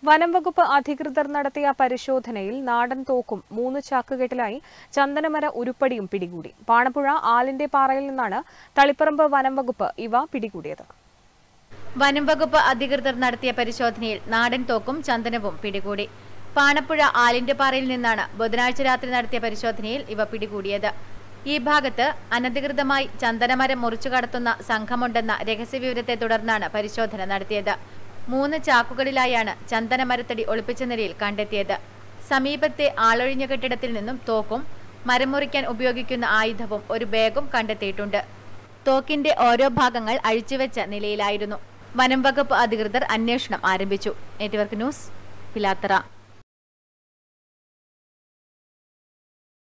വനം വകുപ്പ് അധികൃതർ നടത്തിയ പരിശോധനയിൽ നാടൻ തോക്കും മൂന്ന് ചാക്കുകെട്ടിലായി ചന്ദനമര ഉരുപ്പടിയും പിടികൂടി പാണപ്പുഴ ആലിന്റെ പാറയിൽ നിന്നാണ് തളിപ്പറമ്പ് വനം വകുപ്പ് ഇവ പിടികൂടിയത് വനം വകുപ്പ് അധികൃതർ നടത്തിയ പരിശോധനയിൽ നാടൻ തോക്കും ചന്ദനവും പിടികൂടി പാണപ്പുഴ ആലിന്റെ പാറയിൽ നിന്നാണ് ബുധനാഴ്ച രാത്രി നടത്തിയ പരിശോധനയിൽ ഇവ പിടികൂടിയത് ഈ ഭാഗത്ത് അനധികൃതമായി ചന്ദനമരം മുറിച്ചു കടത്തുന്ന സംഘമുണ്ടെന്ന രഹസ്യവിവരത്തെ തുടർന്നാണ് പരിശോധന നടത്തിയത് മൂന്ന് ചാക്കുകളിലായാണ് ചന്ദനമരത്തടി ഒളിപ്പിച്ച നിലയിൽ കണ്ടെത്തിയത് സമീപത്തെ ആളൊഴിഞ്ഞ കെട്ടിടത്തിൽ നിന്നും തോക്കും മരം മുറിക്കാൻ ഉപയോഗിക്കുന്ന ആയുധവും ഒരു ബാഗും കണ്ടെത്തിയിട്ടുണ്ട് തോക്കിന്റെ ഓരോ ഭാഗങ്ങൾ അഴിച്ചുവെച്ച നിലയിലായിരുന്നു വനം വകുപ്പ് അധികൃതർ അന്വേഷണം ആരംഭിച്ചു നെറ്റ്വർക്ക് ന്യൂസ് പിലാത്തറ